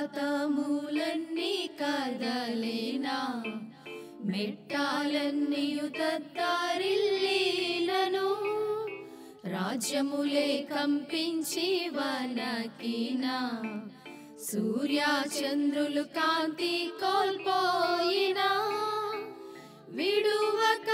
పర్వతములన్నీ కదలేనా మెట్టాలన్నీయు తత్తరిల్లినను రాజ్యములే కంపించి వనకినా సూర్య చంద్రులు కాంతి కోల్పోయినా విడువక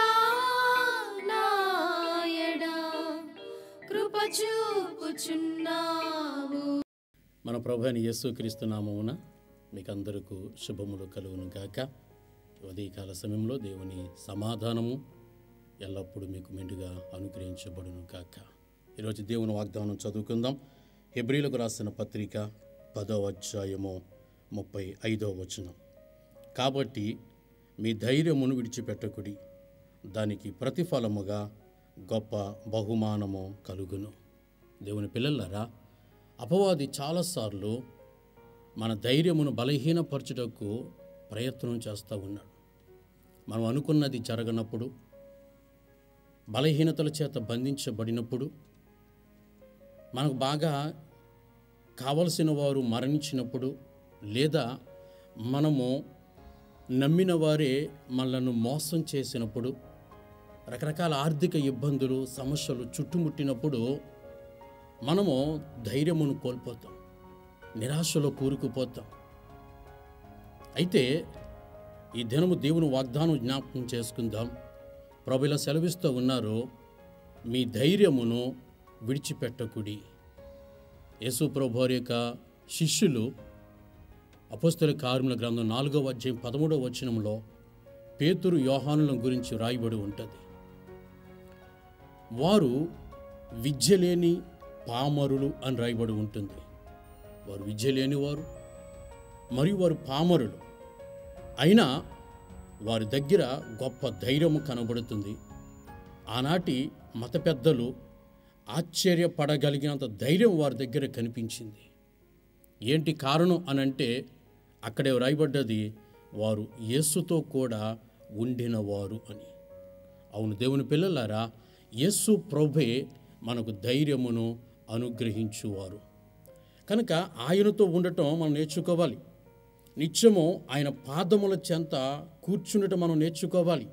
నాయడా కృప చూపుచున్నావు మన ప్రభు అయిన యేసుక్రీస్తు నామమున మీకు అందరికీ శుభములు కలుగును గాక ఉదయకాల సమయంలో దేవుని సమాధానము ఎల్లప్పుడూ మీకు మెండుగా అనుగ్రహించబడును గాక ఈరోజు దేవుని వాగ్దానం చదువుకుందాం హెబ్రిలకు రాసిన పత్రిక పదవ అధ్యాయము ముప్పై ఐదవ వచనం కాబట్టి మీ ధైర్యమును విడిచిపెట్టకుడి దానికి ప్రతిఫలముగా గొప్ప బహుమానము కలుగును దేవుని పిల్లలారా అపవాది చాలాసార్లు మన ధైర్యమును బలహీనపరచుటకు ప్రయత్నం చేస్తూ ఉన్నాడు మనం అనుకున్నది జరగనప్పుడు బలహీనతల చేత బంధించబడినప్పుడు మనకు బాగా కావలసిన వారు మరణించినప్పుడు లేదా మనము నమ్మిన వారే మనలను మోసం చేసినప్పుడు రకరకాల ఆర్థిక ఇబ్బందులు సమస్యలు చుట్టుముట్టినప్పుడు మనము ధైర్యమును కోల్పోతాం నిరాశలో కూరుకుపోతాం అయితే ఈ దినము దేవుని వాగ్దానం జ్ఞాపకం చేసుకుందాం ప్రభు ఇలా సెలవిస్తూ ఉన్నారు మీ ధైర్యమును విడిచిపెట్టకుడి యేసు ప్రభు వారి యొక్క శిష్యులు అపోస్తల కార్మిల గ్రంథం నాలుగవ అధ్యాయం పదమూడవ వచనంలో పేతురు యోహానుల గురించి రాయబడి ఉంటుంది వారు విద్య లేని పామరులు అని రాయబడి ఉంటుంది వారు విద్య లేనివారు మరియు వారు పామరులు అయినా వారి దగ్గర గొప్ప ధైర్యము కనబడుతుంది ఆనాటి మత పెద్దలు ఆశ్చర్యపడగలిగినంత ధైర్యం వారి దగ్గర కనిపించింది ఏంటి కారణం అనంటే అక్కడే రాయబడ్డది వారు యేసుతో కూడా ఉండినవారు అని అవును దేవుని పిల్లలారా యేసు ప్రభే మనకు ధైర్యమును అనుగ్రహించువారు కనుక ఆయనతో ఉండటం మనం నేర్చుకోవాలి నిత్యము ఆయన పాదముల చెంత కూర్చుండటం మనం నేర్చుకోవాలి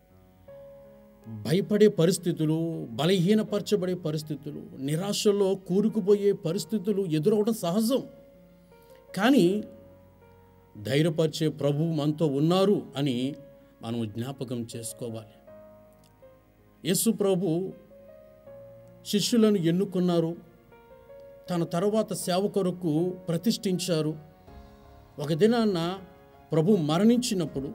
భయపడే పరిస్థితులు బలహీనపరచబడే పరిస్థితులు నిరాశలో కూరుకుపోయే పరిస్థితులు ఎదురవడం సహజం కానీ ధైర్యపరిచే ప్రభు మనతో ఉన్నారు అని మనం జ్ఞాపకం చేసుకోవాలి యేసు ప్రభు శిష్యులను ఎన్నుకున్నారు తన తర్వాత సేవ కొరకు ప్రతిష్ఠించారు ఒక దినాన్న ప్రభు మరణించినప్పుడు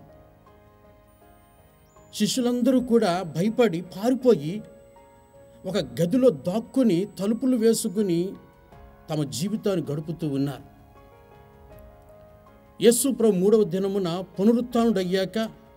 శిష్యులందరూ కూడా భయపడి పారిపోయి ఒక గదిలో దాక్కుని తలుపులు వేసుకుని తమ జీవితాన్ని గడుపుతూ ఉన్నారు యేసు ప్రభు మూడవ దినమున పునరుత్డయ్యాక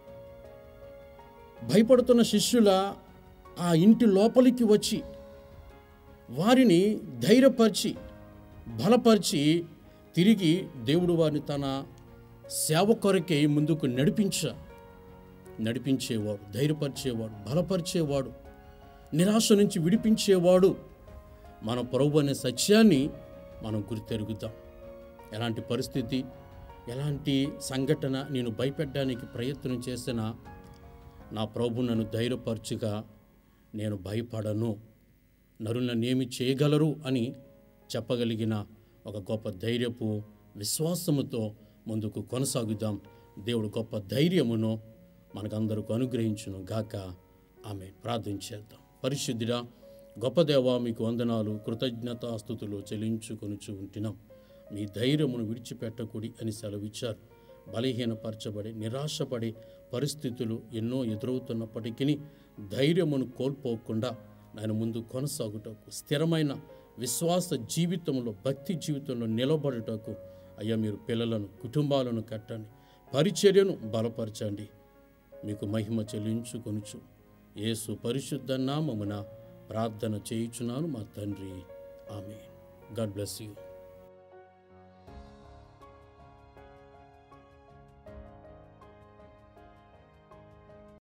భయపడుతున్న శిష్యుల ఆ ఇంటి లోపలికి వచ్చి వారిని ధైర్యపరిచి బలపరిచి తిరిగి దేవుడు వారిని తన సేవ కొరకే ముందుకు నడిపించ నడిపించేవాడు ధైర్యపరిచేవాడు బలపరిచేవాడు నిరాశ నుంచి విడిపించేవాడు మన ప్రభు అనే సత్యాన్ని మనం గుర్తెరుగుతాం ఎలాంటి పరిస్థితి ఎలాంటి సంఘటన నేను భయపెట్టడానికి ప్రయత్నం చేసినా నా ప్రభు నన్ను ధైర్యపరచుగా నేను భయపడను నరులను నన్నేమి చేయగలరు అని చెప్పగలిగిన ఒక గొప్ప ధైర్యపు విశ్వాసముతో ముందుకు కొనసాగుదాం దేవుడు గొప్ప ధైర్యమును మనకందరికి అనుగ్రహించును గాక ఆమె ప్రార్థించేద్దాం పరిశుద్ధిరా గొప్ప దేవా మీకు వందనాలు కృతజ్ఞతాస్థుతులు చెల్లించుకొనుచు ఉంటున్నాం మీ ధైర్యమును విడిచిపెట్టకుడి అని సెలవిచ్చారు బలహీనపరచబడి నిరాశపడే పరిస్థితులు ఎన్నో ఎదురవుతున్నప్పటికీ ధైర్యమును కోల్పోకుండా ఆయన ముందు కొనసాగుటకు స్థిరమైన విశ్వాస జీవితంలో భక్తి జీవితంలో నిలబడుటకు అయ్యా మీరు పిల్లలను కుటుంబాలను కట్టండి పరిచర్యను బలపరచండి మీకు మహిమ చెల్లించుకొనుచు యేసు పరిశుద్ధ నామమున ప్రార్థన చేయుచున్నాను మా తండ్రి ఆమె గాడ్ బ్లెస్ యూ